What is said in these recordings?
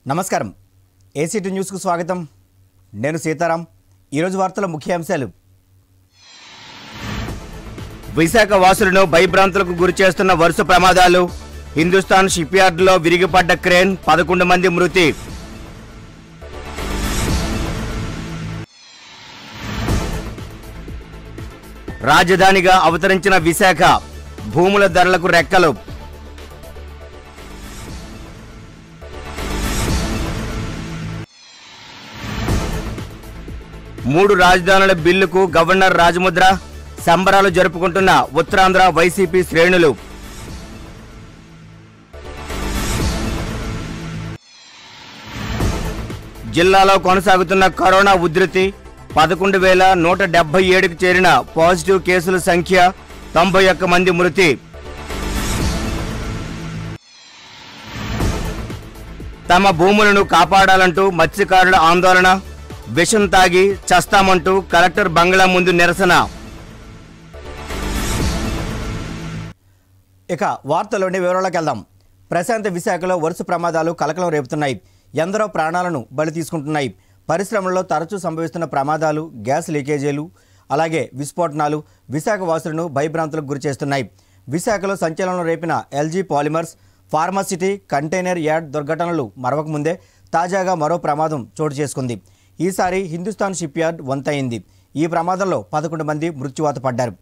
నమస్కారం ఏసీటీ న్యూస్కు స్వాగతం నేను సీతారాం ఈరోజు వార్తల ముఖ్యాంశాలు విశాఖ వాసులను భయభ్రాంతులకు గురి చేస్తున్న వరుస ప్రమాదాలు హిందుస్థాన్ షిప్ యార్డులో విరిగిపడ్డ క్రేన్ పదకొండు మంది మృతి రాజధానిగా అవతరించిన విశాఖ భూముల ధరలకు రెక్కలు మూడు రాజధానుల బిల్లుకు గవర్నర్ రాజముద్ర సంబరాలు జరుపుకుంటున్న ఉత్తరాంధ్ర వైసీపీ శ్రేణులు జిల్లాలో కొనసాగుతున్న కరోనా ఉధృతి పదకొండు వేల నూట డెబ్బై ఏడుకు చేరిన పాజిటివ్ కేసుల సంఖ్య తొంభై ఒక్క మంది మృతి తమ భూములను కాపాడాలంటూ మత్స్యకారుల ఆందోళన విషం తాగి చస్తామంటూ కలెక్టర్ బంగ్లా ముందు నిరసన ఇక వార్తలోని వివరాలకు వెళ్దాం ప్రశాంత విశాఖలో వరుస ప్రమాదాలు కలకలం రేపుతున్నాయి ఎందరో ప్రాణాలను బలి తీసుకుంటున్నాయి పరిశ్రమల్లో తరచూ సంభవిస్తున్న ప్రమాదాలు గ్యాస్ లీకేజీలు అలాగే విస్ఫోటనాలు విశాఖ వాసులను భయభ్రాంతులకు గురిచేస్తున్నాయి విశాఖలో సంచలనం రేపిన LG polymers pharma city container yard దుర్ఘటనలు మరవకముందే తాజాగా మరో ప్రమాదం చోటు చేసుకుంది ఈసారి హిందుస్థాన్ షిప్ యార్డ్ వంతయింది ఈ ప్రమాదంలో పదకొండు మంది మృత్యువాత పడ్డారు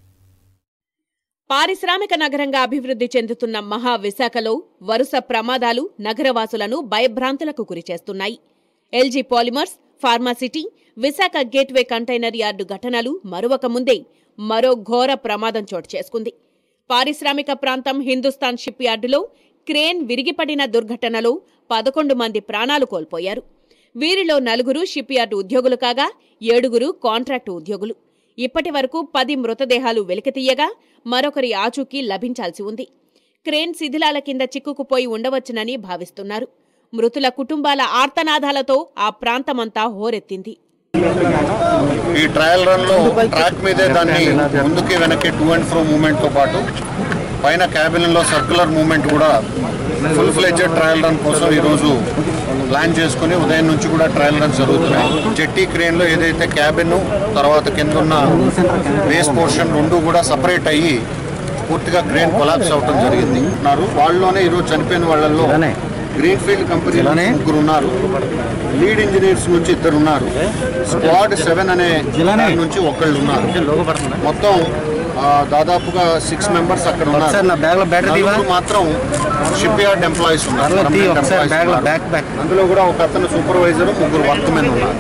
పారిశ్రామిక నగరంగా అభివృద్ధి చెందుతున్న మహా విశాఖలో వరుస ప్రమాదాలు నగరవాసులను భయభ్రాంతులకు గురిచేస్తున్నాయి LG polymers pharma city Visakha gateway container yard ఘటనలు మరొక ముందే మరో ఘోర ప్రమాదం చోటు చేసుకుంది పారిశ్రామిక ప్రాంతం హిందుస్థాన్ షిప్ యార్డులో క్రేన్ విరిగిపడిన దుర్ఘటనలో పదకొండు మంది ప్రాణాలు కోల్పోయారు వీరిలో నలుగురు షిప్ యార్డు ఉద్యోగులు కాగా ఏడుగురు కాంట్రాక్టు ఉద్యోగులు ఇప్పటి వరకు పది మృతదేహాలు వెలికితీయగా మరొకరి ఆచూకీ లభించాల్సి ఉంది క్రేన్ శిథిలాల కింద చిక్కుకుపోయి ఉండవచ్చునని భావిస్తున్నారు మృతుల కుటుంబాల ఆర్తనాదాలతో ఆ ప్రాంతమంతా హోరెత్తింది ఈ ట్రయల్ రన్ లో ట్రాక్ మీదే దాన్ని ముందుకి వెనక్కి టూ అండ్ ఫ్రో మూమెంట్ తో పాటు పైన క్యాబిన్ లో సర్క్యులర్ మూమెంట్ కూడా ఫుల్ ఫ్లెడ్జెడ్ ట్రయల్ రన్ కోసం ఈ రోజు ప్లాన్ చేసుకుని ఉదయం నుంచి కూడా ట్రయల్ రన్ జరుగుతున్నాయి జెట్టి క్రేన్ లో ఏదైతే క్యాబిన్ తర్వాత కింద ఉన్న బేస్ పోర్షన్ రెండు కూడా సపరేట్ అయ్యి పూర్తిగా క్రేన్ కొలాప్స్ అవటం జరిగింది ఉన్నారు వాళ్ళలోనే ఈరోజు చనిపోయిన వాళ్ళల్లో గ్రీన్ ఫీల్డ్ కంపెనీ ముగ్గురు ఉన్నారు లీడ్ ఇంజనీర్స్ నుంచి ఇద్దరు ఉన్నారు స్క్వాడ్ సెవెన్ అనే దాని నుంచి ఒకళ్ళు ఉన్నారు మొత్తం ఆ, దాదాపుగా సిక్స్ మెంబర్స్ అక్కడ ఉన్నారు నలుగురు మాత్రం షిప్ యార్డ్ ఎంప్లాయీస్ ఉన్నారు permanent employees ఉన్నారు. అందులో కూడా ఒక అతను సూపర్వైజర్ ముగ్గురు వర్క్ మెన్ ఉన్నారు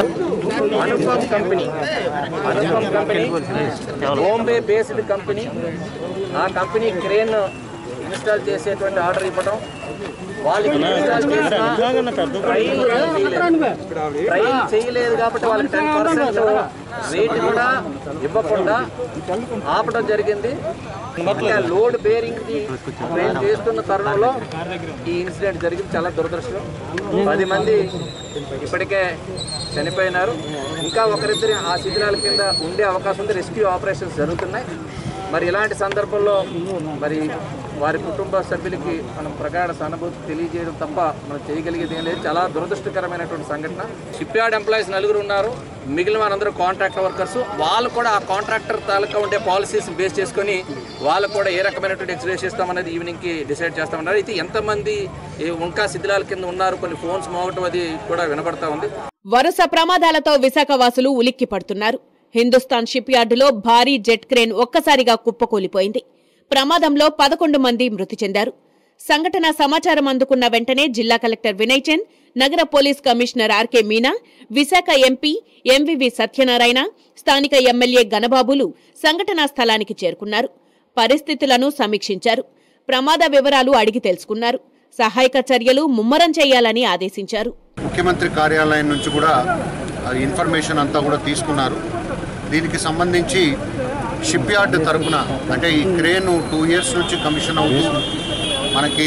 Anupam company Anupam company Bombay based company ఆ కంపెనీ క్రేన్ ఇన్స్టాల్ చేసేటువంటి ఆర్డర్ ఇవ్వడం వాళ్ళకి ఇన్స్టాల్ చేసిన ట్రైన్ చేయలేదు. ట్రైన్ చేయలేదు కాబట్టి వాళ్ళకి టెన్ పర్సెంట్ రేట్ కూడా ఇవ్వకుండా ఆపడం జరిగింది అంటే లోడ్ బేరింగ్ ది ట్రైన్ చేస్తున్న తరుణంలో ఈ ఇన్సిడెంట్ జరిగింది చాలా దురదృష్టం పది మంది ఇప్పటికే చనిపోయినారు ఇంకా ఒకరిద్దరి ఆ శిథిలాల కింద ఉండే అవకాశం ఉంది రెస్క్యూ ఆపరేషన్స్ జరుగుతున్నాయి మరి ఇలాంటి సందర్భంలో మరి వారి కుటుంబ సభ్యులకి మనం ప్రగాఢ సానుభూతి తెలియజేయడం తప్ప మనం చేయగలిగేది ఏం లేదు చాలా దురదృష్టకరమైనటువంటి సంఘటన షిప్ యార్డ్ ఎంప్లాయీస్ నలుగురు ఉన్నారు మిగిలిన వారందరూ కాంట్రాక్టర్ వర్కర్స్ వాళ్ళు కూడా ఆ కాంట్రాక్టర్ తాలూకా ఉండే పాలసీస్ బేస్ చేసుకొని వాళ్ళు కూడా ఏ రకమైనటువంటి ఎక్స్ప్రెస్ చేస్తామనేది ఈవినింగ్కి డిసైడ్ చేస్తామన్నారు అయితే ఎంతమంది ఈ ఇంకా శిథిలాల కింద ఉన్నారు కొన్ని ఫోన్స్ మోగటం అది కూడా వినపడతా ఉంది వరుస ప్రమాదాలతో విశాఖ వాసులు ఉలిక్కి పడుతున్నారు హిందుస్థాన్ షిప్ యార్డులో భారీ జెట్ క్రేన్ ఒక్కసారిగా కుప్పకూలిపోయింది ప్రమాదంలో పదకొండు మంది మృతి చెందారు సంఘటన సమాచారం అందుకున్న వెంటనే జిల్లా కలెక్టర్ వినయ్ చంద్ నగర police commissioner RK Meena Visakha MP MVV Satyanarayana స్థానిక ఎమ్మెల్యే గణబాబులు సంఘటనా స్థలానికి చేరుకున్నారు పరిస్థితులను సమీక్షించారు ప్రమాద వివరాలు అడిగి తెలుసుకున్నారు సహాయక చర్యలు ముమ్మరం చేయాలని ఆదేశించారు ముఖ్యమంత్రి కార్యాలయం నుంచి కూడా ఆ ఇన్ఫర్మేషన్ అంతా కూడా తీసుకున్నారు దీనికి సంబంధించి షిప్ యార్డ్ తరపున అంటే ఈ క్రేన్ టూ ఇయర్స్ నుంచి కమిషన్ అవుతూ మనకి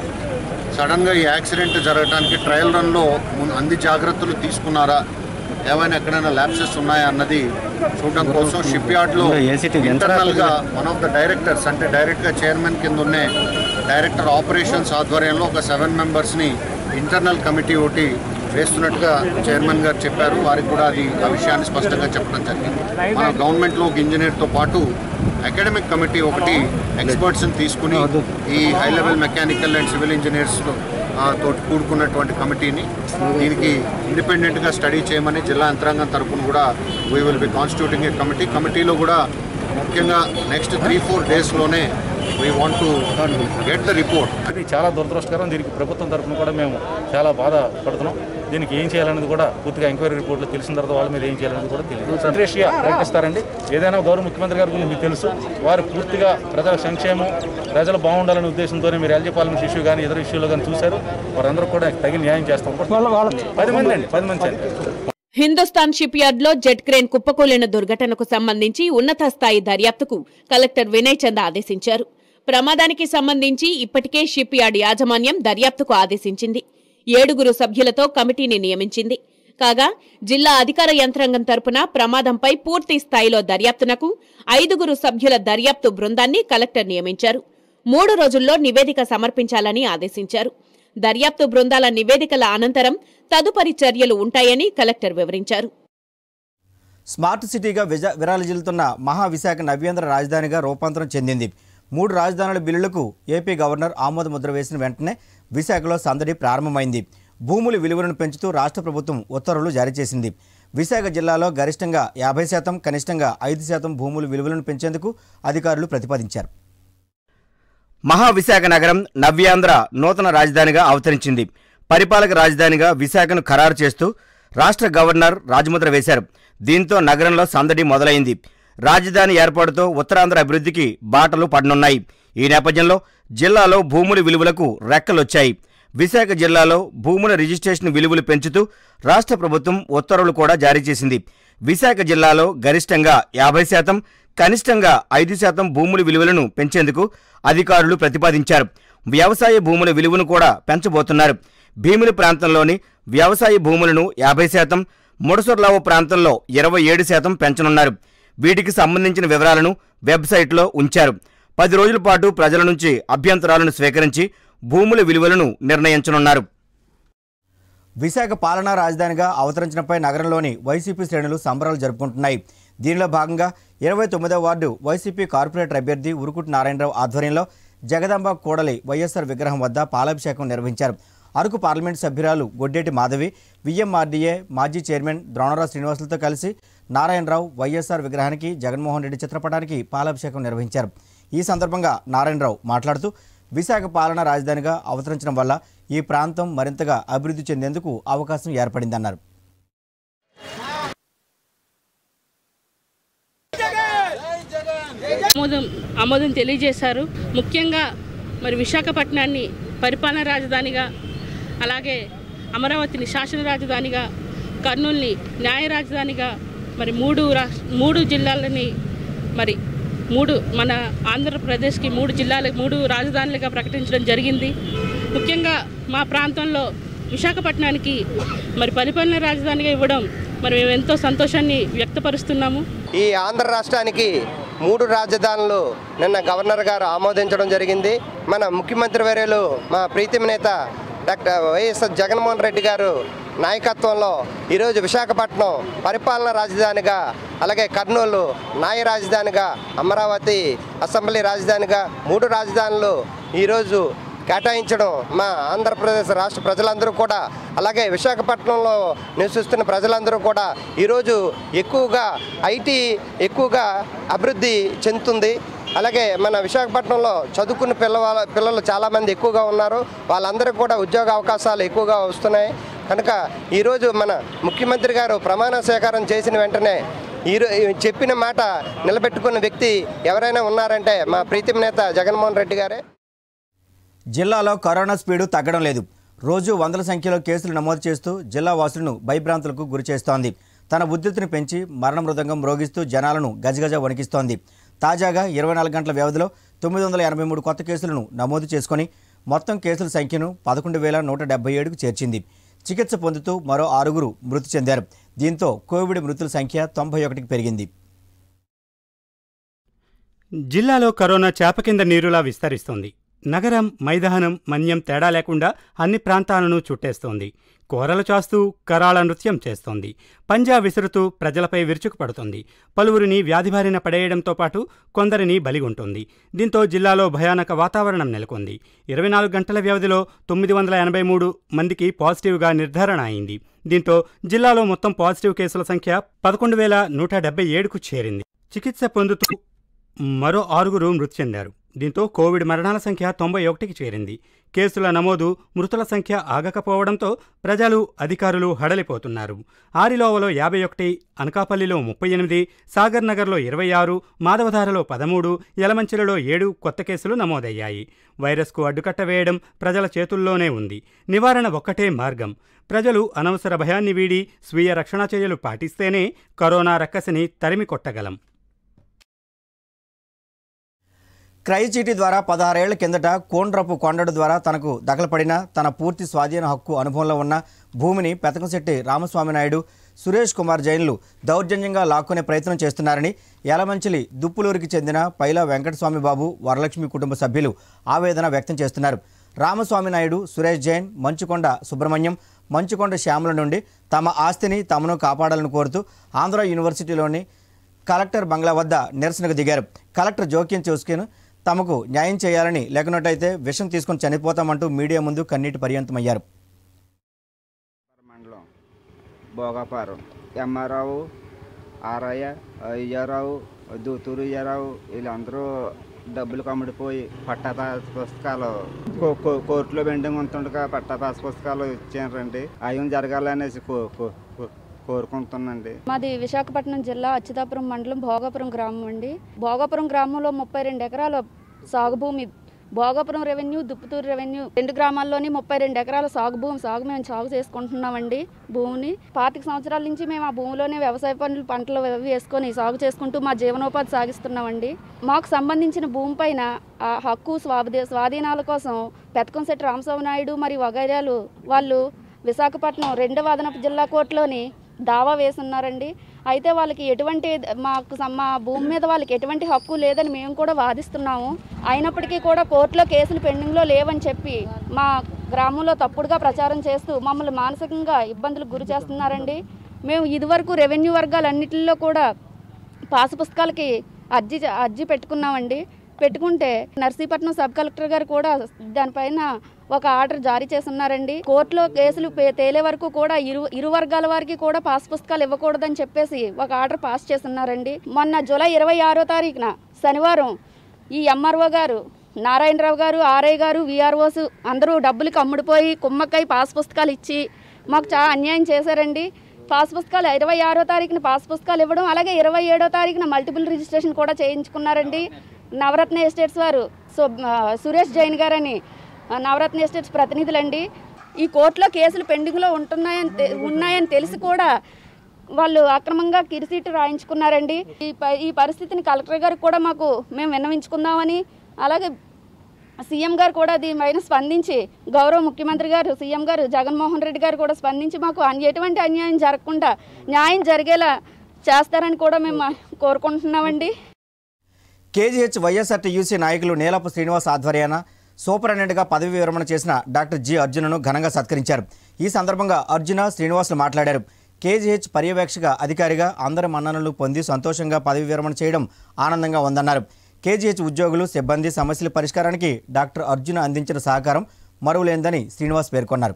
సడన్గా ఈ యాక్సిడెంట్ జరగడానికి ట్రయల్ రన్లో మున్- అన్ని జాగ్రత్తలు తీసుకున్నారా ఏమైనా ఎక్కడైనా ల్యాప్సెస్ ఉన్నాయా అన్నది చూడడం కోసం షిప్ యార్డ్లో ఇంటర్నల్గా వన్ ఆఫ్ ద డైరెక్టర్స్ అంటే డైరెక్ట్గా చైర్మన్ కింద ఉండే డైరెక్టర్ ఆపరేషన్స్ ఆధ్వర్యంలో ఒక సెవెన్ మెంబర్స్ని ఇంటర్నల్ కమిటీ ఒకటి వేస్తున్నట్టుగా చైర్మన్ గారు చెప్పారు వారికి కూడా అది ఆ విషయాన్ని స్పష్టంగా చెప్పడం జరిగింది మన గవర్నమెంట్లో ఒక ఇంజనీర్తో పాటు అకాడమిక్ కమిటీ ఒకటి ఎక్స్పర్ట్స్ని తీసుకుని ఈ high level mechanical and civil engineers తోటి కూడుకున్నటువంటి కమిటీని దీనికి ఇండిపెండెంట్గా స్టడీ చేయమని జిల్లా యంత్రాంగం తరపున కూడా we will be constituting a committee కమిటీలో కూడా ముఖ్యంగా నెక్స్ట్ త్రీ ఫోర్ డేస్లోనే we want to get the report అది చాలా దురదృష్టకరం దీనికి ప్రభుత్వం తరఫున కూడా మేము చాలా బాధపడుతున్నాం దీనికి ఏం చేయాలనేది కూడా పూర్తిగా ఎంక్వైరీ రిపోర్ట్లో తెలిసిన తర్వాత వాళ్ళ మీద ఏం చేయాలనేది కూడా తెలియదు సంతృష్టిగా ప్రకటిస్తారండి ఏదైనా గౌరవ ముఖ్యమంత్రి గారి గురించి మీకు తెలుసు వారు పూర్తిగా ప్రజల సంక్షేమం ప్రజలు బాగుండాలనే ఉద్దేశంతోనే మీరు ఎల్జీ పార్లమెంట్ ఇష్యూ కానీ ఇతర ఇష్యూలు కానీ చూశారు వారందరూ కూడా తగిన న్యాయం చేస్తాం పది మంది అండి పది మంది అండి హిందుస్థాన్ షిప్ యార్డ్లో జెట్ క్రేన్ కుప్పకూలిన దుర్ఘటనకు సంబంధించి ఉన్నత స్థాయి దర్యాప్తుకు కలెక్టర్ వినయ్ చంద్ ఆదేశించారు ప్రమాదానికి సంబంధించి ఇప్పటికే షిప్ యార్డ్ యాజమాన్యం దర్యాప్తుకు ఆదేశించింది ఏడుగురు సభ్యులతో కమిటీని నియమించింది కాగా జిల్లా అధికార యంత్రాంగం తరపున ప్రమాదంపై పూర్తి స్థాయిలో దర్యాప్తునకు ఐదుగురు సభ్యుల దర్యాప్తు బృందాన్ని కలెక్టర్ నియమించారు మూడు రోజుల్లో నివేదిక సమర్పించాలని ఆదేశించారు దర్యాప్తు బృందాల నివేదికల అనంతరం తదుపరి చర్యలు ఉంటాయని కలెక్టర్ వివరించారు స్మార్ట్ సిటీగా విజ విరాళిల్లుతున్న మహావిశాఖ నవ్యాంధ్ర రాజధానిగా రూపాంతరం చెందింది మూడు రాజధానుల బిల్లులకు ఏపీ గవర్నర్ ఆమోద ముద్ర వేసిన వెంటనే విశాఖలో సందడి ప్రారంభమైంది భూముల విలువలను పెంచుతూ రాష్ట్ర ప్రభుత్వం ఉత్తర్వులు జారీ చేసింది విశాఖ జిల్లాలో గరిష్టంగా యాభై శాతం కనిష్టంగా ఐదు శాతం భూముల విలువలను పెంచేందుకు అధికారులు ప్రతిపాదించారు మహావిశాఖ నగరం నవ్యాంధ్ర నూతన రాజధానిగా అవతరించింది పరిపాలక రాజధానిగా విశాఖను ఖరారు చేస్తూ రాష్ట్ర గవర్నర్ రాజముద్ర వేశారు దీంతో నగరంలో సందడి మొదలైంది రాజధాని ఏర్పాటుతో ఉత్తరాంధ్ర అభివృద్ధికి బాటలు పడనున్నాయి ఈ నేపథ్యంలో జిల్లాలో భూముల విలువలకు రెక్కలొచ్చాయి విశాఖ జిల్లాలో భూముల రిజిస్ట్రేషన్ విలువలు పెంచుతూ రాష్ట్ర ప్రభుత్వం ఉత్తర్వులు కూడా జారీ చేసింది విశాఖ జిల్లాలో గరిష్టంగా యాభై శాతం కనిష్టంగా ఐదు శాతం భూముల విలువలను పెంచేందుకు అధికారులు ప్రతిపాదించారు వ్యవసాయ భూముల విలువను కూడా పెంచబోతున్నారు భీమిలి ప్రాంతంలోని వ్యవసాయ భూములను యాభై శాతం ముడసొర్లావు ప్రాంతంలో ఇరవై ఏడు శాతం పెంచనున్నారు వీటికి సంబంధించిన వివరాలను వెబ్సైట్లో ఉంచారు పది రోజుల పాటు ప్రజల నుంచి అభ్యంతరాలను స్వీకరించి భూముల విలువలను నిర్ణయించనున్నారు విశాఖ పాలనా రాజధానిగా అవతరించడంపై నగరంలోని వైసీపీ శ్రేణులు సంబరాలు జరుపుకుంటున్నాయి దీనిలో భాగంగా ఇరవై తొమ్మిదవ వార్డు వైసీపీ కార్పొరేటర్ అభ్యర్థి ఉరుకుటి నారాయణరావు ఆధ్వర్యంలో జగదాంబ కూడలి వైఎస్ఆర్ విగ్రహం వద్ద పాలాభిషేకం నిర్వహించారు అరకు పార్లమెంట్ సభ్యురాలు గొడ్డేటి మాధవి విఎంఆర్డీఏ మాజీ చైర్మన్ ద్రోణరావు శ్రీనివాసులతో కలిసి నారాయణరావు వైఎస్ఆర్ విగ్రహానికి జగన్మోహన్ రెడ్డి చిత్రపటానికి పాలాభిషేకం నిర్వహించారు ఈ సందర్భంగా నారాయణరావు మాట్లాడుతూ విశాఖ పాలనా రాజధానిగా అవతరించడం వల్ల ఈ ప్రాంతం మరింతగా అభివృద్ధి చెందేందుకు అవకాశం ఏర్పడిందన్నారు ఆమోదం ఆమోదం తెలియజేశారు ముఖ్యంగా మరి విశాఖపట్నాన్ని పరిపాలన రాజధానిగా అలాగే అమరావతిని శాసన రాజధానిగా కర్నూలుని న్యాయ రాజధానిగా మరి మూడు రాష్ మూడు జిల్లాలని మరి మూడు మన ఆంధ్రప్రదేశ్కి మూడు జిల్లాలు మూడు రాజధానులుగా ప్రకటించడం జరిగింది ముఖ్యంగా మా ప్రాంతంలో విశాఖపట్నానికి మరి పరిపాలన రాజధానిగా ఇవ్వడం మరి మేము ఎంతో సంతోషాన్ని వ్యక్తపరుస్తున్నాము ఈ ఆంధ్ర రాష్ట్రానికి మూడు రాజధానులు నిన్న గవర్నర్ గారు ఆమోదించడం జరిగింది మన ముఖ్యమంత్రి వర్యులు మా ప్రీతిమ నేత డాక్టర్ వైఎస్ జగన్మోహన్ రెడ్డి గారు నాయకత్వంలో ఈరోజు విశాఖపట్నం పరిపాలన రాజధానిగా అలాగే కర్నూలు న్యాయ రాజధానిగా అమరావతి అసెంబ్లీ రాజధానిగా మూడు రాజధానులు ఈరోజు కేటాయించడం మా ఆంధ్రప్రదేశ్ రాష్ట్ర ప్రజలందరూ కూడా అలాగే విశాఖపట్నంలో నివసిస్తున్న ప్రజలందరూ కూడా ఈరోజు ఎక్కువగా ఐటీ ఎక్కువగా అభివృద్ధి చెందుతుంది అలాగే మన విశాఖపట్నంలో చదువుకున్న పిల్లవాళ్ళ పిల్లలు చాలామంది ఎక్కువగా ఉన్నారు వాళ్ళందరికీ కూడా ఉద్యోగ అవకాశాలు ఎక్కువగా వస్తున్నాయి కనుక ఈరోజు మన ముఖ్యమంత్రి గారు ప్రమాణ స్వీకారం చేసిన వెంటనే ఈరో చెప్పిన మాట నిలబెట్టుకున్న వ్యక్తి ఎవరైనా ఉన్నారంటే మా ప్రీతిమ నేత జగన్మోహన్ రెడ్డి గారే జిల్లాలో కరోనా స్పీడు తగ్గడం లేదు రోజు వందల సంఖ్యలో కేసులు నమోదు చేస్తూ జిల్లా వాసులను భయభ్రాంతులకు గురి చేస్తోంది తన ఉద్ధృతిని పెంచి మరణ మృదంగం మ్రోగిస్తూ జనాలను గజగజ వణికిస్తోంది తాజాగా ఇరవై నాలుగు గంటల వ్యవధిలో తొమ్మిది వందల ఎనభై మూడు కొత్త కేసులను నమోదు చేసుకొని మొత్తం కేసుల సంఖ్యను పదకొండు వేల నూట డెబ్బై ఏడుకు చేర్చింది చికిత్స పొందుతూ మరో ఆరుగురు మృతి చెందారు దీంతో కోవిడ్ మృతుల సంఖ్య తొంభై ఒకటికి పెరిగింది జిల్లాలో కరోనా చేప కింద నీరులా విస్తరిస్తోంది నగరం మైదానం మన్యం తేడా లేకుండా అన్ని ప్రాంతాలను చుట్టేస్తోంది కూరలు చాస్తూ కరాళ నృత్యం చేస్తోంది పంజా విసురుతూ ప్రజలపై విరుచుకుపడుతోంది పలువురిని వ్యాధి బారిన పడేయడంతో పాటు కొందరిని బలిగొంటోంది దీంతో జిల్లాలో భయానక వాతావరణం నెలకొంది ఇరవై నాలుగు గంటల వ్యవధిలో తొమ్మిది వందల ఎనభై మూడు మందికి పాజిటివ్గా నిర్ధారణ అయింది దీంతో జిల్లాలో మొత్తం పాజిటివ్ కేసుల సంఖ్య పదకొండు వేల నూట డెబ్బై ఏడుకు చేరింది చికిత్స పొందుతూ మరో ఆరుగురు మృతి చెందారు దీంతో కోవిడ్ మరణాల సంఖ్య తొంభై ఒకటికి చేరింది కేసుల నమోదు మృతుల సంఖ్య ఆగకపోవడంతో ప్రజలు అధికారులు హడలిపోతున్నారు ఆరిలోవలో యాభై ఒకటి అనకాపల్లిలో ముప్పై ఎనిమిది సాగర్ నగర్లో ఇరవై ఆరు మాధవధారలో పదమూడు యలమంచిలలో ఏడు కొత్త కేసులు నమోదయ్యాయి వైరస్కు అడ్డుకట్ట వేయడం ప్రజల చేతుల్లోనే ఉంది నివారణ ఒక్కటే మార్గం ప్రజలు అనవసర భయాన్ని వీడి స్వీయ రక్షణ చర్యలు పాటిస్తేనే కరోనా రక్కసిని తరిమి కొట్టగలం క్రయ చీటీ ద్వారా పదహారేళ్ల కిందట కోండ్రపు కొండడు ద్వారా తనకు దగలపడిన తన పూర్తి స్వాధీన హక్కు అనుభవంలో ఉన్న భూమిని పెతకంశెట్టి రామస్వామి నాయుడు సురేష్ కుమార్ జైన్లు దౌర్జన్యంగా లాక్కునే ప్రయత్నం చేస్తున్నారని యలమంచిలి దుప్పులూరికి చెందిన పైలా వెంకటస్వామి బాబు వరలక్ష్మి కుటుంబ సభ్యులు ఆవేదన వ్యక్తం చేస్తున్నారు రామస్వామి నాయుడు సురేష్ జైన్ మంచుకొండ సుబ్రహ్మణ్యం మంచుకొండ శ్యాముల నుండి తమ ఆస్తిని తమను కాపాడాలని కోరుతూ ఆంధ్ర యూనివర్సిటీలోని కలెక్టర్ బంగ్లా వద్ద నిరసనకు దిగారు కలెక్టర్ జోక్యం చేసుకుని తమకు న్యాయం చేయాలని లేకున్నట్టయితే విషం తీసుకుని చనిపోతామంటూ మీడియా ముందు కన్నీటి పర్యంతమయ్యారు మండలం భోగాపురం ఎంఆర్రావు ఆరయ్య అయ్యారావు దూతూరు అయ్యారావు వీళ్ళందరూ డబ్బులు కమ్ముడిపోయి పట్టా పాస్ పుస్తకాలు కో- కో- కోర్టులో పెండింగ్ ఉంటుండగా పట్టా పాస్ పుస్తకాలు ఇచ్చారండి అయం జరగాలనేసి కో- కో- కో- కోరుకుంటున్నాండి మాది విశాఖపట్నం జిల్లా అచ్యుతాపురం మండలం భోగాపురం గ్రామం అండి భోగాపురం గ్రామంలో ముప్పై రెండు ఎకరాల సాగు భూమి భోగాపురం రెవెన్యూ దుప్పుతూరు రెవెన్యూ రెండు గ్రామాల్లోని ముప్పై రెండు ఎకరాల సాగు భూమి సాగు మేము సాగు చేసుకుంటున్నామండి భూమిని పాతిక సంవత్సరాల నుంచి మేము ఆ భూమిలోనే వ్యవసాయ పనులు పంటలు అవి వేసుకొని సాగు చేసుకుంటూ మా జీవనోపాధి సాగిస్తున్నామండి మాకు సంబంధించిన భూమి పైన ఆ హక్కు స్వాధీ స్వాధీనాల కోసం పెతకంశెట్టి రామస్వామి నాయుడు మరియు వగైరాలు వాళ్ళు విశాఖపట్నం రెండవ అదనపు జిల్లా కోర్టులోని దావా వేసున్నారండి అయితే వాళ్ళకి ఎటువంటి మాకు సం- మా భూమి మీద వాళ్ళకి ఎటువంటి హక్కు లేదని మేము కూడా వాదిస్తున్నాము అయినప్పటికీ కూడా కోర్టులో కేసులు పెండింగ్లో లేవని చెప్పి మా గ్రామంలో తప్పుడుగా ప్రచారం చేస్తూ మమ్మల్ని మానసికంగా ఇబ్బందులకు గురి చేస్తున్నారండి మేము ఇదివరకు రెవెన్యూ వర్గాలన్నిటిలో కూడా పాస్ పుస్తకాలకి అర్జీ అర్జీ పెట్టుకున్నామండి పెట్టుకుంటే నర్సీపట్నం సబ్ కలెక్టర్ గారు కూడా దానిపైన ఒక ఆర్డర్ జారీ చేస్తున్నారండి కోర్టులో కేసులు పే- తేలే వరకు కూడా ఇరు ఇరు వర్గాల వారికి కూడా పాస్ పుస్తకాలు ఇవ్వకూడదని చెప్పేసి ఒక ఆర్డర్ పాస్ చేస్తున్నారండి మొన్న జూలై ఇరవై ఆరో తారీఖున శనివారం ఈ ఎంఆర్ఓ గారు నారాయణరావు గారు ఆర్ఐ గారు విఆర్ఓస్ అందరూ డబ్బులకి అమ్ముడుపోయి కుమ్మక్కై పాస్ పుస్తకాలు ఇచ్చి మాకు చాలా అన్యాయం చేశారండి పాస్ పుస్తకాలు ఇరవై ఆరో తారీఖున పాస్ పుస్తకాలు ఇవ్వడం అలాగే ఇరవై ఏడో తారీఖున మల్టిపుల్ రిజిస్ట్రేషన్ కూడా చేయించుకున్నారండి నవరత్న ఎస్టేట్స్ వారు సో ఆ, సురేష్ జైన్ గారని ఆ, నవరత్న ఎస్టేట్స్ ప్రతినిధులండి ఈ కోర్టులో కేసులు పెండింగ్లో ఉంటున్నాయని తె- ఉన్నాయని తెలిసి కూడా వాళ్ళు అక్రమంగా కిరిసీటు రాయించుకున్నారండి ఈ ప- ఈ పరిస్థితిని కలెక్టర్ గారికి కూడా మాకు మేము విన్నవించుకుందామని అలాగే సీఎం గారు కూడా దీనిపైన స్పందించి గౌరవ ముఖ్యమంత్రి గారు సీఎం గారు జగన్మోహన్ రెడ్డి గారు కూడా స్పందించి మాకు అన్- ఎటువంటి అన్యాయం జరగకుండా న్యాయం జరిగేలా చేస్తారని కూడా మేము కోరుకుంటున్నామండి కేజీహెచ్ వైఎస్ఆర్టీయూసీ నాయకులు నీలపు శ్రీనివాస్ ఆధ్వర్యాన సూపరింటెండెంట్గా పదవి విరమణ చేసిన డాక్టర్ జి అర్జునను ఘనంగా సత్కరించారు ఈ సందర్భంగా అర్జున శ్రీనివాసులు మాట్లాడారు కేజీహెచ్ పర్యవేక్షక అధికారిగా అందరి మన్ననలు పొంది సంతోషంగా పదవి విరమణ చేయడం ఆనందంగా ఉందన్నారు కేజీహెచ్ ఉద్యోగులు సిబ్బంది సమస్యల పరిష్కారానికి డాక్టర్ అర్జున అందించిన సహకారం మరువలేందని శ్రీనివాస్ పేర్కొన్నారు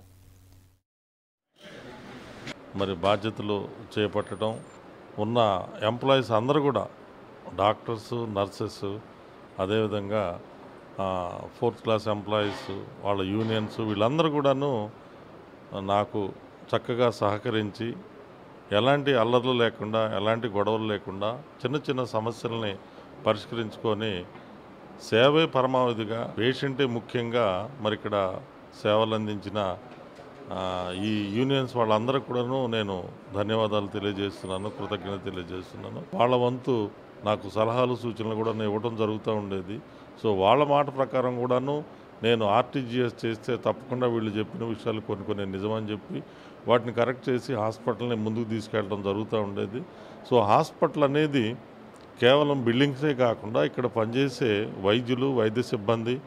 మరి బాధ్యతలు చేపట్టడం ఉన్న ఎంప్లాయీస్ అందరూ కూడా డాక్టర్స్ నర్సెస్ అదేవిధంగా ఫోర్త్ క్లాస్ ఎంప్లాయీస్ వాళ్ళ యూనియన్స్ వీళ్ళందరూ కూడాను నాకు చక్కగా సహకరించి ఎలాంటి అల్లర్లు లేకుండా ఎలాంటి గొడవలు లేకుండా చిన్న చిన్న సమస్యల్ని పరిష్కరించుకొని సేవే పరమావధిగా పేషెంటే ముఖ్యంగా మరి ఇక్కడ సేవలు అందించిన ఆ, ఈ యూనియన్స్ వాళ్ళందరికీ కూడాను నేను ధన్యవాదాలు తెలియజేస్తున్నాను కృతజ్ఞత తెలియజేస్తున్నాను వాళ్ళ వంతు నాకు సలహాలు సూచనలు కూడా నేను ఇవ్వడం జరుగుతూ ఉండేది సో వాళ్ళ మాట ప్రకారం కూడాను నేను ఆర్టీజీఎస్ చేస్తే తప్పకుండా వీళ్ళు చెప్పిన విషయాలు కొన్ని కొన్ని నిజమని చెప్పి వాటిని కరెక్ట్ చేసి హాస్పిటల్ని ముందుకు తీసుకెళ్ళడం జరుగుతూ ఉండేది సో హాస్పిటల్ అనేది కేవలం బిల్డింగ్సే కాకుండా ఇక్కడ పనిచేసే వైద్యులు వైద్య సిబ్బంది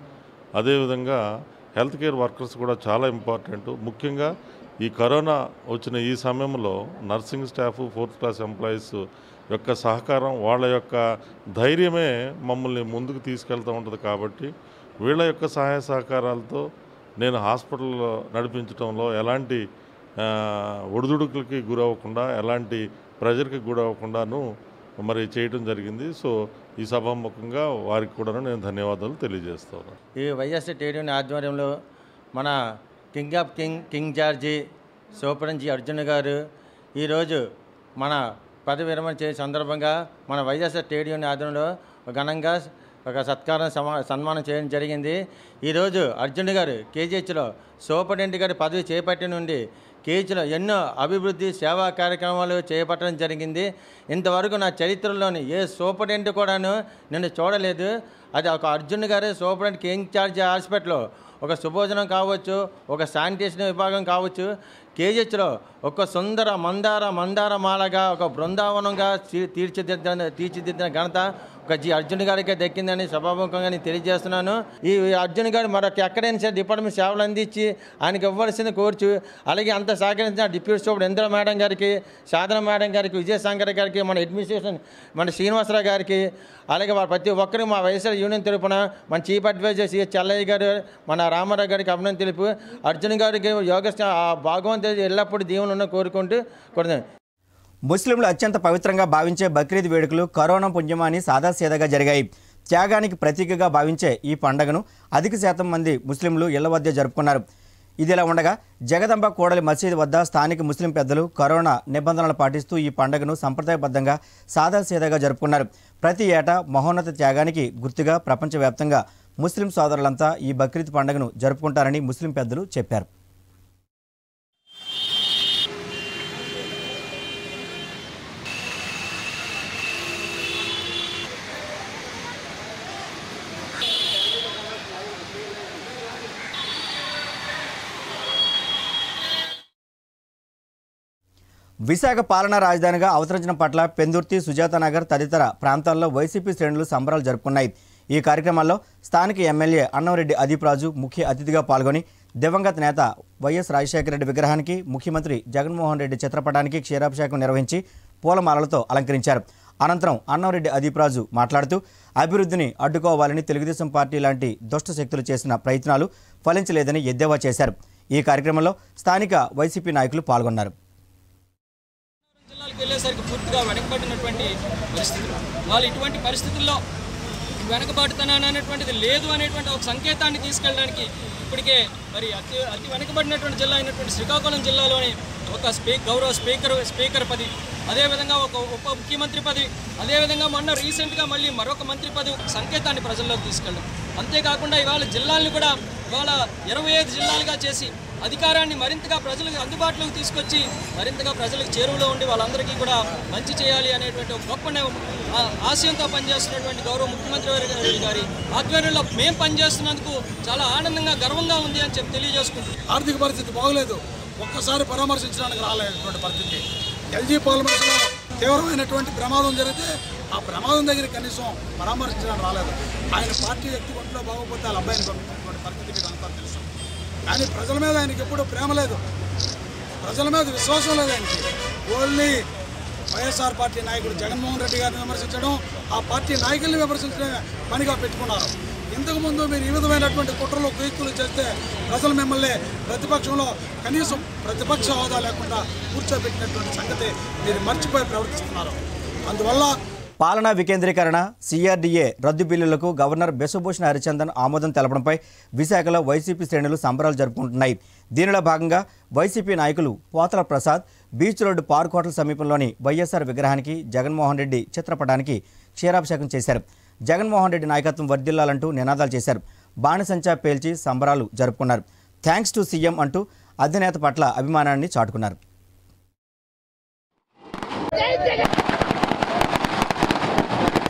అదేవిధంగా హెల్త్ కేర్ వర్కర్స్ కూడా చాలా ఇంపార్టెంట్ ముఖ్యంగా ఈ కరోనా వచ్చిన ఈ సమయంలో nursing staff fourth class employees యొక్క సహకారం వాళ్ళ యొక్క ధైర్యమే మమ్మల్ని ముందుకు తీసుకెళ్తూ ఉంటుంది కాబట్టి వీళ్ళ యొక్క సహాయ సహకారాలతో నేను హాస్పిటల్ నడిపించడంలో ఎలాంటి ఆ, ఒడిదుడుకులకి గురవ్వకుండా ఎలాంటి ప్రెజర్కి గురవ్వకుండాను మరి చేయడం జరిగింది సో ఈ సభాముఖంగా వారికి కూడా నేను ధన్యవాదాలు తెలియజేస్తాను ఈ వైఎస్ఆర్ టీడీని ఆధ్వర్యంలో మన king of king king George సూపరంజి అర్జున్ గారు ఈరోజు మన పదవి విరమణ చేసే సందర్భంగా మన వైఎస్ఆర్ టీడీని ఆధ్వర్యంలో ఘనంగా ఒక సత్కారం సమా సన్మానం చేయడం జరిగింది ఈరోజు అర్జున్ గారు కేజీహెచ్లో సూపరింటెండెంట్ గారి పదవి చేపట్టి నుండి కేజీలో ఎన్నో అభివృద్ధి సేవా కార్యక్రమాలు చేపట్టడం జరిగింది ఇంతవరకు నా చరిత్రలోని ఏ సూపరింటెండెంట్ కూడాను నేను చూడలేదు అది ఒక అర్జున్ గారు సూపరింటెండెంట్ కింగ్ చార్జ్ హాస్పిటల్లో ఒక సుభోజనం కావచ్చు ఒక శానిటేషన్ విభాగం కావచ్చు కేజీహెచ్లో ఒక సుందర మందార మందార మాలగా ఒక బృందావనంగా తీ- తీర్చిదిద్దిన తీర్చిదిద్దిన ఘనత ఒక జి అర్జున్ గారికి దక్కిందని సభాముఖంగా నేను తెలియజేస్తున్నాను ఈ అర్జున్ గారు మరొక ఎక్కడైనా సరే డిపార్ట్మెంట్ సేవలు అందించి ఆయనకి ఇవ్వాల్సింది కోర్చు అలాగే అంత సహకరించిన డిప్యూటీ సూపర్ ఇంద్ర మేడం గారికి సాధన మేడం గారికి విజయశంకర్ గారికి మన అడ్మినిస్ట్రేషన్ మన శ్రీనివాసరావు గారికి అలాగే వారు ప్రతి ఒక్కరికి మా వైఎస్ఆర్ యూనియన్ తరపున మన చీఫ్ అడ్వైజర్ సి చెల్లయ్య గారు మన రామారావు గారికి అభినందన తెలుపు అర్జున్ గారికి యోగ భగవంతుడు ఎల్లప్పుడూ దీవెన ఉన్న కోరుకుంటూ కొడుతున్నాను ముస్లింలు అత్యంత పవిత్రంగా భావించే బక్రీద్ వేడుకలు కరోనా పుణ్యమాని సాదాసీదాగా జరిగాయి త్యాగానికి ప్రతీకగా భావించే ఈ పండుగను అధిక శాతం మంది ముస్లింలు ఇళ్ల వద్ద జరుపుకున్నారు ఇదిలా ఉండగా జగదంబ కోడలి మసీదు వద్ద స్థానిక ముస్లిం పెద్దలు కరోనా నిబంధనలు పాటిస్తూ ఈ పండుగను సంప్రదాయబద్ధంగా సాదాసీదాగా జరుపుకున్నారు ప్రతి ఏటా మహోన్నత త్యాగానికి గుర్తుగా ప్రపంచవ్యాప్తంగా ముస్లిం సోదరులంతా ఈ బక్రీద్ పండుగను జరుపుకుంటారని ముస్లిం పెద్దలు చెప్పారు విశాఖ పాలనా రాజధానిగా అవతరించడం పట్ల పెందుర్తి సుజాతానగర్ తదితర ప్రాంతాల్లో వైసీపీ శ్రేణులు సంబరాలు జరుపుకున్నాయి ఈ కార్యక్రమాల్లో స్థానిక ఎమ్మెల్యే అన్నంరెడ్డి అదీప్ రాజు ముఖ్య అతిథిగా పాల్గొని దివంగత నేత వైఎస్ రాజశేఖర రెడ్డి విగ్రహానికి ముఖ్యమంత్రి జగన్మోహన్ రెడ్డి చిత్రపటానికి క్షీరాభిషేకం నిర్వహించి పూలమాలలతో అలంకరించారు అనంతరం అన్నంరెడ్డి అదీప్ రాజు మాట్లాడుతూ అభివృద్ధిని అడ్డుకోవాలని తెలుగుదేశం పార్టీ లాంటి దుష్ట శక్తులు చేసిన ప్రయత్నాలు ఫలించలేదని ఎద్దేవా చేశారు ఈ కార్యక్రమంలో స్థానిక వైసీపీ నాయకులు పాల్గొన్నారు జిల్లాలకు వెళ్ళేసరికి పూర్తిగా వెనకబడినటువంటి పరిస్థితులు వాళ్ళు ఇటువంటి పరిస్థితుల్లో వెనకబాటుతనాన్ని అనేటువంటిది లేదు అనేటువంటి ఒక సంకేతాన్ని తీసుకెళ్ళడానికి ఇప్పటికే మరి అతి అతి వెనకబడినటువంటి జిల్లా అయినటువంటి శ్రీకాకుళం జిల్లాలోని ఒక స్పీ గౌరవ స్పీకర్ స్పీకర్ పదవి అదేవిధంగా ఒక ఉప ముఖ్యమంత్రి పదవి అదేవిధంగా మొన్న రీసెంట్గా మళ్ళీ మరొక మంత్రి పదవి ఒక సంకేతాన్ని ప్రజల్లోకి తీసుకెళ్ళడం అంతేకాకుండా ఇవాళ జిల్లాలను కూడా ఇవాళ ఇరవై ఐదు జిల్లాలుగా చేసి అధికారాన్ని మరింతగా ప్రజలకు అందుబాటులోకి తీసుకొచ్చి మరింతగా ప్రజలకు చేరువలో ఉండి వాళ్ళందరికీ కూడా మంచి చేయాలి అనేటువంటి ఒక గొప్ప నే- ఆ ఆశయంతో పనిచేస్తున్నటువంటి గౌరవ ముఖ్యమంత్రి గారి గారి ఆధ్వర్యంలో మేము పనిచేస్తున్నందుకు చాలా ఆనందంగా గర్వంగా ఉంది అని చెప్పి తెలియజేసుకుంటున్నాం ఆర్థిక పరిస్థితి బాగలేదు ఒక్కసారి పరామర్శించడానికి రాలేనటువంటి పరిస్థితి ఎల్జీ పాలిమర్స్లో తీవ్రమైనటువంటి ప్రమాదం జరిగితే ఆ ప్రమాదం దగ్గర కనీసం పరామర్శించడానికి రాలేదు ఆయన పార్టీ వ్యక్తి ఒంట్లో బాగోపోతే వాళ్ళ అబ్బాయిని పంపించినటువంటి పరిస్థితి మీకు అంతా తెలుసు కానీ ప్రజల మీద ఆయనకి ఎప్పుడూ ప్రేమ లేదు ప్రజల మీద విశ్వాసం లేదు ఆయనకి ఓన్లీ వైఎస్ఆర్ పార్టీ నాయకుడు జగన్మోహన్ రెడ్డి గారిని విమర్శించడం ఆ పార్టీ నాయకుల్ని విమర్శించడమే పనిగా పెట్టుకున్నారు ఇంతకుముందు మీరు ఈ విధమైనటువంటి కుట్రలు కుయుక్తులు చేస్తే ప్రజలు మిమ్మల్ని ప్రతిపక్షంలో కనీసం ప్రతిపక్ష హోదా లేకుండా కూర్చోబెట్టినటువంటి సంగతి మీరు మర్చిపోయి ప్రవర్తిస్తున్నారు అందువల్ల పాలనా వికేంద్రీకరణ సీఆర్డీఏ రద్దు బిల్లులకు గవర్నర్ బిశ్వభూషణ్ హరిచందన్ ఆమోదం తెలపడంపై విశాఖలో వైసీపీ శ్రేణులు సంబరాలు జరుపుకుంటున్నాయి దీనిలో భాగంగా వైసీపీ నాయకులు Pothala Prasad beach road park hotel సమీపంలోని వైఎస్ఆర్ విగ్రహానికి జగన్మోహన్ రెడ్డి చిత్రపటానికి క్షీరాభిషేకం చేశారు జగన్మోహన్ రెడ్డి నాయకత్వం వర్ధిల్లాలంటూ నినాదాలు చేశారు బాణసంచా పేల్చి సంబరాలు జరుపుకున్నారు థ్యాంక్స్ టు సీఎం అంటూ అధినేత పట్ల అభిమానాన్ని చాటుకున్నారు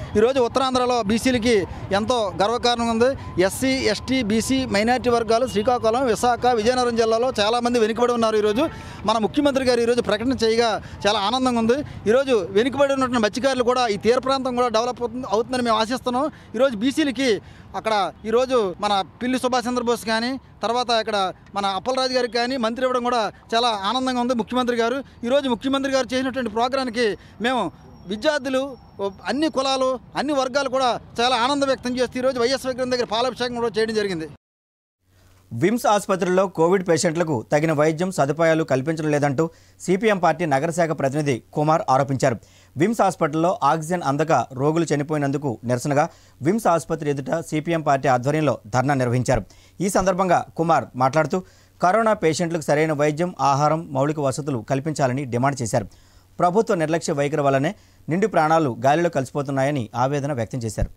ఈరోజు ఉత్తరాంధ్రలో బీసీలకి ఎంతో గర్వకారణం ఉంది ఎస్సీ ఎస్టీ బీసీ మైనార్టీ వర్గాలు శ్రీకాకుళం విశాఖ విజయనగరం జిల్లాలో చాలామంది వెనుకబడి ఉన్నారు ఈరోజు మన ముఖ్యమంత్రి గారు ఈరోజు ప్రకటన చేయగా చాలా ఆనందంగా ఉంది ఈరోజు వెనుకబడి ఉన్నటువంటి మత్స్యకారులు కూడా ఈ తీర ప్రాంతం కూడా డెవలప్ అవుతుంది అవుతుందని మేము ఆశిస్తున్నాం ఈరోజు బీసీలకి అక్కడ ఈరోజు మన పిల్లి సుభాష్ చంద్రబోస్ కానీ తర్వాత ఇక్కడ మన అప్పలరాజు గారికి కానీ మంత్రి ఇవ్వడం కూడా చాలా ఆనందంగా ఉంది ముఖ్యమంత్రి గారు ఈరోజు ముఖ్యమంత్రి గారు చేసినటువంటి ప్రోగ్రాంకి మేము విద్యార్థులు ఓ, అన్ని కులాలు అన్ని వర్గాలు కూడా చాలా ఆనందం వ్యక్తం చేస్తూ ఈరోజు వైఎస్ విగ్రహం దగ్గర పాలాభిషేకం కూడా చేయడం జరిగింది విమ్స్ ఆసుపత్రిలో కోవిడ్ పేషెంట్లకు తగిన వైద్యం సదుపాయాలు కల్పించడం లేదంటూ సిపిఎం పార్టీ నగరశాఖ ప్రతినిధి కుమార్ ఆరోపించారు విమ్స్ హాస్పిటల్లో ఆక్సిజన్ అందక రోగులు చనిపోయినందుకు నిరసనగా విమ్స్ ఆసుపత్రి ఎదుట సిపిఎం పార్టీ ఆధ్వర్యంలో ధర్నా నిర్వహించారు ఈ సందర్భంగా కుమార్ మాట్లాడుతూ కరోనా పేషెంట్లకు సరైన వైద్యం ఆహారం మౌలిక వసతులు కల్పించాలని డిమాండ్ చేశారు ప్రభుత్వ నిర్లక్ష్య వైఖరి వల్లనే నిండు ప్రాణాలు గాలిలో కలిసిపోతున్నాయని ఆవేదన వ్యక్తం చేశారు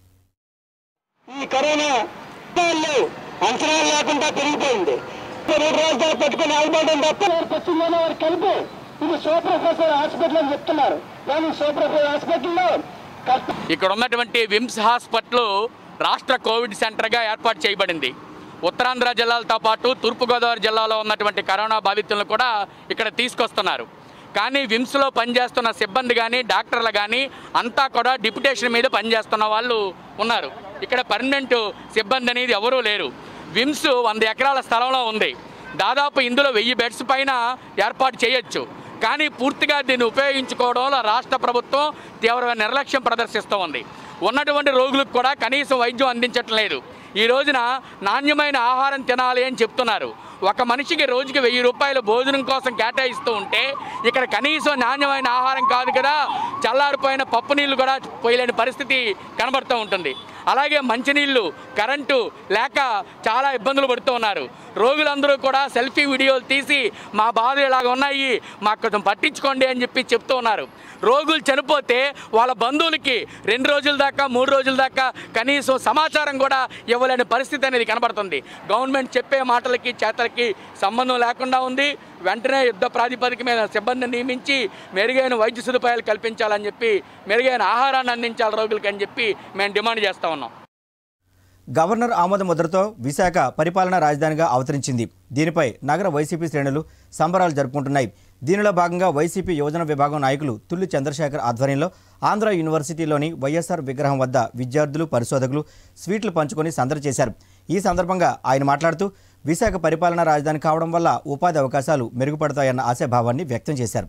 ఈ కరోనా వాళ్ళు అంచనాలు లేకుండా పెరిగిపోయింది రెండు రాజధాని పెట్టుకుని ఆగిపోవడం తప్ప వచ్చిందని వారు కలిపి ఇది సూపర్ హాస్పిటల్ అని చెప్తున్నారు కానీ సూపర్ హాస్పిటల్లో ఇక్కడ ఉన్నటువంటి విమ్స్ హాస్పిటల్ రాష్ట్ర కోవిడ్ సెంటర్గా ఏర్పాటు చేయబడింది ఉత్తరాంధ్ర జిల్లాలతో పాటు తూర్పుగోదావరి జిల్లాలో ఉన్నటువంటి కరోనా బాధితులను కూడా ఇక్కడ తీసుకొస్తున్నారు కానీ విమ్స్లో పనిచేస్తున్న సిబ్బంది కానీ డాక్టర్లు కానీ అంతా కూడా డిప్యుటేషన్ మీద పనిచేస్తున్న వాళ్ళు ఉన్నారు ఇక్కడ పర్మనెంట్ సిబ్బంది అనేది ఎవరూ లేరు విమ్స్ వంద ఎకరాల స్థలంలో ఉంది దాదాపు ఇందులో వెయ్యి బెడ్స్ పైన ఏర్పాటు చేయొచ్చు కానీ పూర్తిగా దీన్ని ఉపయోగించుకోవడంలో రాష్ట్ర ప్రభుత్వం తీవ్రమైన నిర్లక్ష్యం ప్రదర్శిస్తూ ఉంది ఉన్నటువంటి రోగులకు కూడా కనీసం వైద్యం అందించటం లేదు ఈ రోజున నాణ్యమైన ఆహారం తినాలి అని చెప్తున్నారు ఒక మనిషికి రోజుకి వెయ్యి రూపాయలు భోజనం కోసం కేటాయిస్తూ ఉంటే ఇక్కడ కనీసం నాణ్యమైన ఆహారం కాదు కదా చల్లారిపోయిన పప్పు నీళ్లు కూడా పోయలేని పరిస్థితి కనబడుతూ ఉంటుంది అలాగే మంచినీళ్ళు కరెంటు లేక చాలా ఇబ్బందులు పడుతూ ఉన్నారు రోగులందరూ కూడా సెల్ఫీ వీడియోలు తీసి మా బాధలు ఇలాగ ఉన్నాయి మాకు కొంచెం పట్టించుకోండి అని చెప్పి చెప్తూ ఉన్నారు రోగులు చనిపోతే వాళ్ళ బంధువులకి రెండు రోజుల దాకా మూడు రోజుల దాకా కనీసం సమాచారం కూడా ఇవ్వలేని పరిస్థితి అనేది కనబడుతుంది గవర్నమెంట్ చెప్పే మాటలకి చేతలకి సంబంధం లేకుండా ఉంది వెంటనే యుద్ధ ప్రాతిపదిక మీద సిబ్బందిని నియమించి మెరుగైన వైద్య సదుపాయాలు కల్పించాలని చెప్పి మెరుగైన ఆహారాన్ని అందించాలి రోగులకి అని చెప్పి మేము డిమాండ్ చేస్తూ ఉన్నాం గవర్నర్ ఆమోద ముద్రతో విశాఖ పరిపాలనా రాజధానిగా అవతరించింది దీనిపై నగర వైసీపీ శ్రేణులు సంబరాలు జరుపుకుంటున్నాయి దీనిలో భాగంగా వైసీపీ యువజన విభాగం నాయకులు తుల్లి చంద్రశేఖర్ ఆధ్వర్యంలో ఆంధ్ర యూనివర్సిటీలోని వైఎస్ఆర్ విగ్రహం వద్ద విద్యార్థులు పరిశోధకులు స్వీట్లు పంచుకొని సందడి చేశారు ఈ సందర్భంగా ఆయన మాట్లాడుతూ విశాఖ పరిపాలనా రాజధాని కావడం వల్ల ఉపాధి అవకాశాలు మెరుగుపడతాయన్న ఆశాభావాన్ని వ్యక్తం చేశారు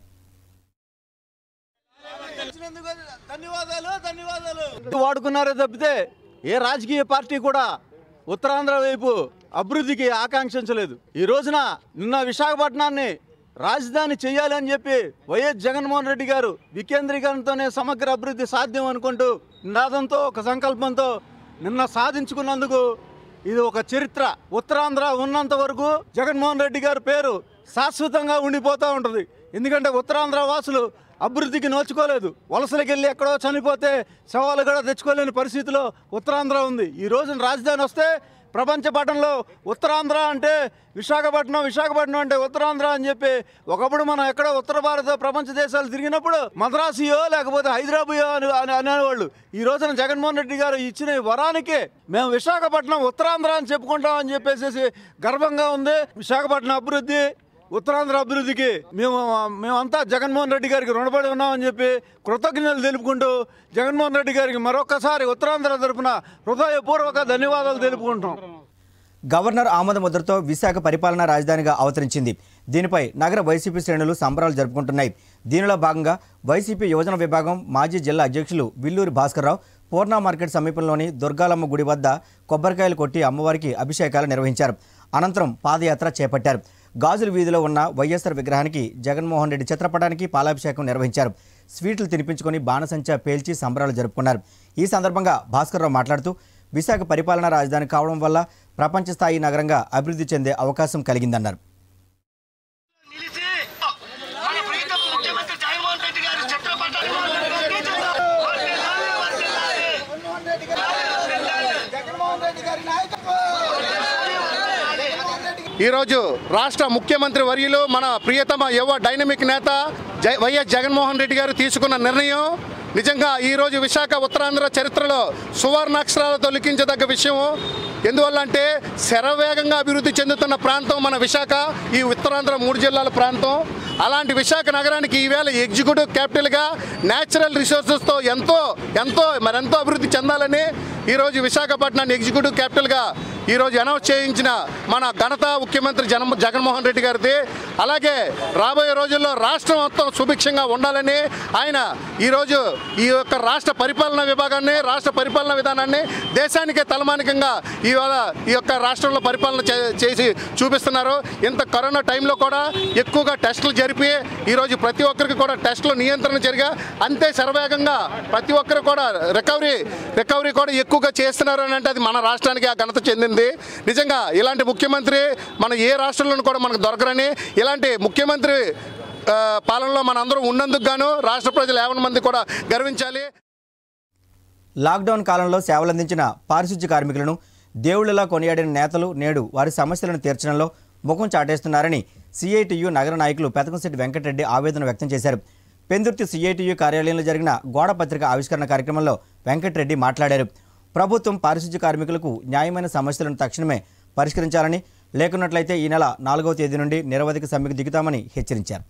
వాడుకున్నారే తప్పితే ఏ రాజకీయ పార్టీ కూడా ఉత్తరాంధ్ర వైపు అభివృద్ధికి ఆకాంక్షించలేదు ఈ రోజున నిన్న విశాఖపట్నాన్ని రాజధాని చేయాలని చెప్పి వైఎస్ జగన్మోహన్ రెడ్డి గారు వికేంద్రీకరణతోనే సమగ్ర అభివృద్ధి సాధ్యం అనుకుంటూ నినాదంతో ఒక సంకల్పంతో నిన్న సాధించుకున్నందుకు ఇది ఒక చరిత్ర ఉత్తరాంధ్ర ఉన్నంత వరకు జగన్మోహన్ రెడ్డి గారి పేరు శాశ్వతంగా ఉండిపోతూ ఉంటుంది ఎందుకంటే ఉత్తరాంధ్ర వాసులు అభివృద్ధికి నోచుకోలేదు వలసలకు వెళ్ళి ఎక్కడో చనిపోతే శవాలు కూడా తెచ్చుకోలేని పరిస్థితిలో ఉత్తరాంధ్ర ఉంది ఈ రోజున రాజధాని వస్తే ప్రపంచ పటంలో ఉత్తరాంధ్ర అంటే విశాఖపట్నం విశాఖపట్నం అంటే ఉత్తరాంధ్ర అని చెప్పి ఒకప్పుడు మనం ఎక్కడో ఉత్తర భారత ప్రపంచ దేశాలు తిరిగినప్పుడు మద్రాసియో లేకపోతే హైదరాబాయో అని అని అనేవాళ్ళు ఈ రోజున జగన్మోహన్ రెడ్డి గారు ఇచ్చిన ఈ వరానికి మేము విశాఖపట్నం ఉత్తరాంధ్ర అని చెప్పుకుంటామని చెప్పేసి గర్వంగా ఉంది విశాఖపట్నం అభివృద్ధి ఉత్తరాంధ్ర అభివృద్ధికి మేము మేమంతా జగన్మోహన్ రెడ్డి గారికి రుణపడి ఉన్నామని చెప్పి కృతజ్ఞతలు తెలుపుకుంటూ జగన్మోహన్ రెడ్డి గారికి మరొకసారి ఉత్తరాంధ్ర తరపున హృదయపూర్వక ధన్యవాదాలు తెలుపుకుంటున్నాం గవర్నర్ ఆమోద ముద్రతో విశాఖ పరిపాలనా రాజధానిగా అవతరించింది దీనిపై నగర వైసీపీ శ్రేణులు సంబరాలు జరుపుకుంటున్నాయి దీనిలో భాగంగా వైసీపీ యువజన విభాగం మాజీ జిల్లా అధ్యక్షులు విల్లూరి భాస్కర్రావు పూర్ణ మార్కెట్ సమీపంలోని దుర్గాలమ్మ గుడి వద్ద కొబ్బరికాయలు కొట్టి అమ్మవారికి అభిషేకాలు నిర్వహించారు అనంతరం పాదయాత్ర చేపట్టారు గాజుల వీధిలో ఉన్న వైఎస్ఆర్ విగ్రహానికి జగన్మోహన్ రెడ్డి చిత్రపటానికి పాలాభిషేకం నిర్వహించారు స్వీట్లు తినిపించుకొని బాణసంచా పేల్చి సంబరాలు జరుపుకున్నారు ఈ సందర్భంగా భాస్కర్రావు మాట్లాడుతూ విశాఖ పరిపాలనా రాజధాని కావడం వల్ల ప్రపంచ స్థాయి నగరంగా అభివృద్ధి చెందే అవకాశం కలిగిందన్నారు మన ప్రీతం ముఖ్యమంత్రి జగన్మోహన్ రెడ్డి గారి చిత్రపటాన్ని జగన్మోహన్ రెడ్డి గారి ఈరోజు రాష్ట్ర ముఖ్యమంత్రి వర్యులు మన ప్రియతమ యువ డైనమిక్ నేత జై వైఎస్ జగన్మోహన్ రెడ్డి గారు తీసుకున్న నిర్ణయం నిజంగా ఈరోజు విశాఖ ఉత్తరాంధ్ర చరిత్రలో సువర్ణాక్షరాలతో లిఖించదగ్గ విషయం ఎందువల్ల అంటే శరవేగంగా అభివృద్ధి చెందుతున్న ప్రాంతం మన విశాఖ ఈ ఉత్తరాంధ్ర మూడు జిల్లాల ప్రాంతం అలాంటి విశాఖ నగరానికి ఈవేళ ఎగ్జిక్యూటివ్ క్యాపిటల్గా న్యాచురల్ రిసోర్సెస్తో ఎంతో ఎంతో మరెంతో అభివృద్ధి చెందాలని ఈరోజు విశాఖపట్నాన్ని ఎగ్జిక్యూటివ్ క్యాపిటల్గా ఈరోజు అనౌన్స్ చేయించిన మన ఘనత ముఖ్యమంత్రి జన జగన్మోహన్ రెడ్డి గారిది అలాగే రాబోయే రోజుల్లో రాష్ట్రం మొత్తం సుభిక్షంగా ఉండాలని ఆయన ఈరోజు ఈ యొక్క రాష్ట్ర పరిపాలనా విభాగాన్ని రాష్ట్ర పరిపాలనా విధానాన్ని దేశానికే తలమానికంగా ఇవాళ ఈ యొక్క రాష్ట్రంలో పరిపాలన చే- చేసి చూపిస్తున్నారు ఇంత కరోనా టైంలో కూడా ఎక్కువగా టెస్టులు జరిపి ఈరోజు ప్రతి ఒక్కరికి కూడా టెస్టులు నియంత్రణ జరిగా అంతే శరవేగంగా ప్రతి ఒక్కరు కూడా రికవరీ రికవరీ కూడా ఎక్కువగా చేస్తున్నారు అని అంటే అది మన రాష్ట్రానికి ఆ ఘనత చెందింది నిజంగా ఇలాంటి ముఖ్యమంత్రి మన ఏ రాష్ట్రంలోనూ కూడా మనకు దొరకరని ఇలాంటి ముఖ్యమంత్రి ఆ, పాలనలో మనందరం ఉన్నందుకు గాను రాష్ట్ర ప్రజలు యావన మంది కూడా గర్వించాలి లాక్డౌన్ కాలంలో సేవలందించిన పారిశుధ్య కార్మికులను దేవుళ్లలా కొనియాడిన నేతలు నేడు వారి సమస్యలను తీర్చడంలో ముఖం చాటేస్తున్నారని సిఐటియు నగర నాయకులు పెతకంశెట్టి వెంకటరెడ్డి ఆవేదన వ్యక్తం చేశారు పెందుర్తి సిఐటియు కార్యాలయంలో జరిగిన గోడ పత్రిక ఆవిష్కరణ కార్యక్రమంలో వెంకటరెడ్డి మాట్లాడారు ప్రభుత్వం పారిశుధ్య కార్మికులకు న్యాయమైన సమస్యలను తక్షణమే పరిష్కరించాలని లేకున్నట్లయితే ఈ నెల నాలుగవ తేదీ నుండి నిరవధిక సమ్మెకు దిగుతామని హెచ్చరించారు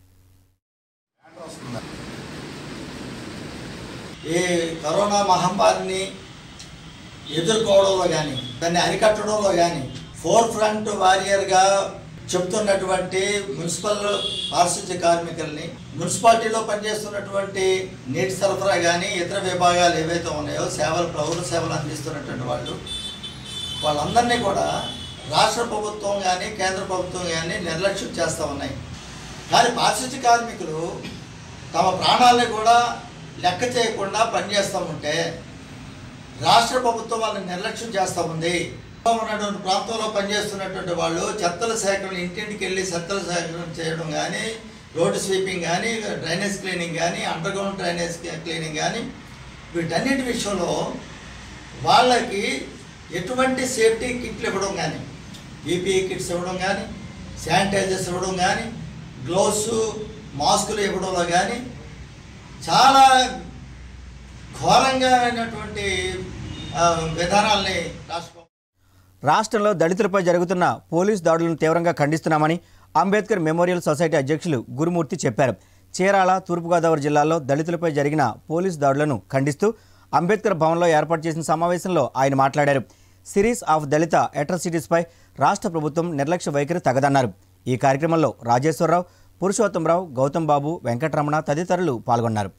ఈ కరోనా మహమ్మారిని ఎదుర్కోవడంలో కానీ దాన్ని అరికట్టడంలో కానీ ఫోర్ ఫ్రంట్ వారియర్గా చెప్తున్నటువంటి మున్సిపల్ పారిశుద్ధ్య కార్మికుల్ని మున్సిపాలిటీలో పనిచేస్తున్నటువంటి నీటి సరఫరా కానీ ఇతర విభాగాలు ఏవైతే ఉన్నాయో సేవలు పౌర సేవలు అందిస్తున్నటువంటి వాళ్ళు వాళ్ళందరినీ కూడా రాష్ట్ర ప్రభుత్వం కానీ కేంద్ర ప్రభుత్వం కానీ నిర్లక్ష్యం చేస్తూ ఉన్నాయి కానీ పారిశుద్ధ్య కార్మికులు తమ ప్రాణాలని కూడా లెక్క చేయకుండా పనిచేస్తూ ఉంటే రాష్ట్ర ప్రభుత్వం వాళ్ళని నిర్లక్ష్యం చేస్తూ ఉంది ఉన్నటువంటి ప్రాంతంలో పనిచేస్తున్నటువంటి వాళ్ళు చెత్తల సేకరణ ఇంటింటికి వెళ్ళి చెత్తల సేకరణ చేయడం కానీ రోడ్డు స్వీపింగ్ కానీ డ్రైనేజ్ క్లీనింగ్ కానీ అండర్ గ్రౌండ్ డ్రైనేజ్ క్లీనింగ్ కానీ వీటన్నిటి విషయంలో వాళ్ళకి ఎటువంటి సేఫ్టీ కిట్లు ఇవ్వడం కానీ బీపీఈ కిట్స్ ఇవ్వడం కానీ శానిటైజర్స్ ఇవ్వడం కానీ గ్లోవ్స్ మాస్కులు ఇవ్వడంలో కానీ చాలా ఘోరంగా అయినటువంటి ఆ, విధానాల్ని రాష్ట్ర రాష్ట్రంలో దళితులపై జరుగుతున్న పోలీస్ దాడులను తీవ్రంగా ఖండిస్తున్నామని అంబేద్కర్ మెమోరియల్ సొసైటీ అధ్యక్షులు గురుమూర్తి చెప్పారు చీరాల తూర్పుగోదావరి జిల్లాలో దళితులపై జరిగిన పోలీస్ దాడులను ఖండిస్తూ అంబేద్కర్ భవన్లో ఏర్పాటు చేసిన సమావేశంలో ఆయన మాట్లాడారు సిరీస్ ఆఫ్ దళిత అట్రాసిటీస్పై రాష్ట్ర ప్రభుత్వం నిర్లక్ష్య వైఖరి తగదన్నారు ఈ కార్యక్రమంలో రాజేశ్వరరావు పురుషోత్తంరావు గౌతమ్ బాబు వెంకటరమణ తదితరులు పాల్గొన్నారు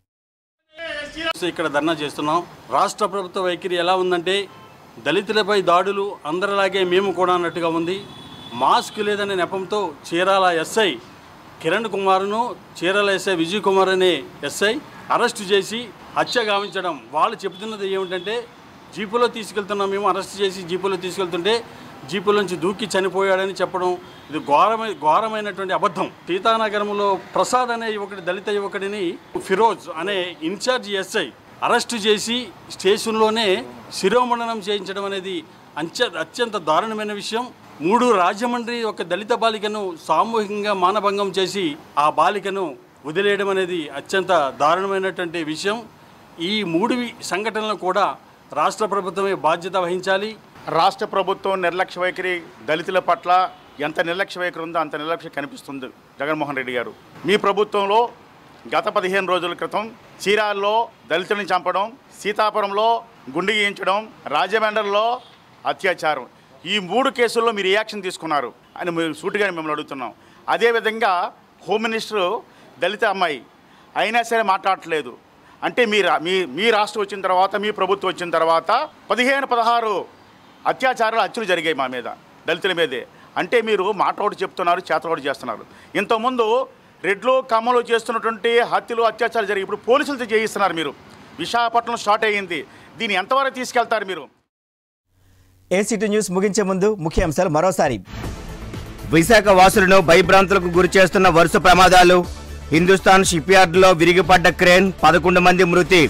ఇక్కడ ధర్నా చేస్తున్నాం రాష్ట్ర ప్రభుత్వ వైఖరి ఎలా ఉందంటే దళితులపై దాడులు అందరిలాగే మేము కూడా అన్నట్టుగా ఉంది మాస్క్ లేదనే నెపంతో చీరాల ఎస్ఐ కిరణ్ కుమార్ను చీరాల ఎస్ఐ విజయ్ కుమార్ అనే ఎస్ఐ అరెస్టు చేసి హత్య గావించడం వాళ్ళు చెబుతున్నది ఏమిటంటే జీపులో తీసుకెళ్తున్నాం మేము అరెస్ట్ చేసి జీపులో తీసుకెళ్తుంటే జీపుల నుంచి దూకి చనిపోయాడని చెప్పడం ఇది ఘోరమై ఘోరమైనటువంటి అబద్ధం సీతానగరంలో ప్రసాద్ అనే యువకుడి దళిత యువకుడిని ఫిరోజ్ అనే ఇన్ఛార్జ్ ఎస్ఐ అరెస్టు చేసి స్టేషన్లోనే శిరోమండనం చేయించడం అనేది అంచ అత్యంత దారుణమైన విషయం మూడు రాజమండ్రి ఒక దళిత బాలికను సామూహికంగా మానభంగం చేసి ఆ బాలికను వదిలేయడం అనేది అత్యంత దారుణమైనటువంటి విషయం ఈ మూడు వి- సంఘటనలు కూడా రాష్ట్ర ప్రభుత్వమే బాధ్యత వహించాలి రాష్ట్ర ప్రభుత్వం నిర్లక్ష్య వైఖరి దళితుల పట్ల ఎంత నిర్లక్ష్య వైఖరి ఉందో అంత నిర్లక్ష్యం కనిపిస్తుంది జగన్మోహన్ రెడ్డి గారు మీ ప్రభుత్వంలో గత పదిహేను రోజుల క్రితం చీరాల్లో దళితుల్ని చంపడం సీతాపురంలో గుండు గీయించడం రాజమండ్రిలో అత్యాచారం ఈ మూడు కేసుల్లో మీరు రియాక్షన్ తీసుకున్నారు అని మేము సూటిగా మిమ్మల్ని అడుగుతున్నాం అదేవిధంగా హోమ్ మినిస్టర్ దళిత అమ్మాయి అయినా సరే మాట్లాడట్లేదు అంటే మీ రా- మీ మీ రాష్ట్రం వచ్చిన తర్వాత మీ ప్రభుత్వం వచ్చిన తర్వాత పదిహేను పదహారు అత్యాచారాలు హత్యలు జరిగాయి మా మీద దళితుల మీదే అంటే మీరు మాట ఒకటి చెప్తున్నారు చేత ఒకటి చేస్తున్నారు ఇంతకుముందు రెడ్లు కమ్మలు చేస్తున్నటువంటి హత్యలు అత్యాచారాలు జరిగి ఇప్పుడు పోలీసులతో చేయిస్తున్నారు మీరు విశాఖపట్నం స్టార్ట్ అయ్యింది దీన్ని ఎంతవరకు తీసుకెళ్తారు మీరు ఏసీటీ న్యూస్ ముగించే ముందు ముఖ్య అంశాలు మరోసారి విశాఖ వాసులను భయభ్రాంతులకు గురి చేస్తున్న వరుస ప్రమాదాలు హిందుస్థాన్ షిప్ యార్డులో విరిగిపడ్డ క్రేన్ పదకొండు మంది మృతి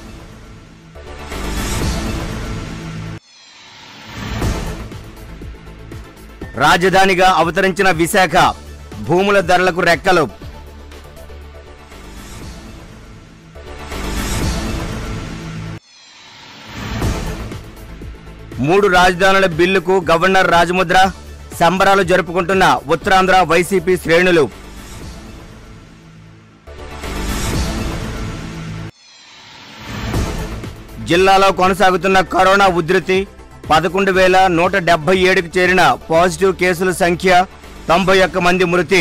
రాజధానిగా అవతరించిన విశాఖ భూముల ధరలకు రెక్కలు మూడు రాజధానుల బిల్లుకు గవర్నర్ రాజముద్ర సంబరాలు జరుపుకుంటున్న ఉత్తరాంధ్ర వైసీపీ శ్రేణులు జిల్లాలో కొనసాగుతున్న కరోనా ఉధృతి పదకొండు వేల నూట డెబ్బై ఏడుకు చేరిన పాజిటివ్ కేసుల సంఖ్య తొంభై ఒక్క మంది మృతి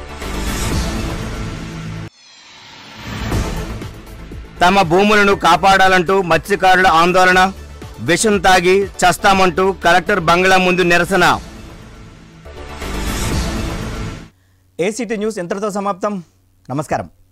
తమ భూములను కాపాడాలంటూ మత్స్యకారుల ఆందోళన విషం తాగి చస్తామంటూ కలెక్టర్ బంగ్లా ముందు నిరసన ఏసీటీ న్యూస్ ఇంతటితో సమాప్తం నమస్కారం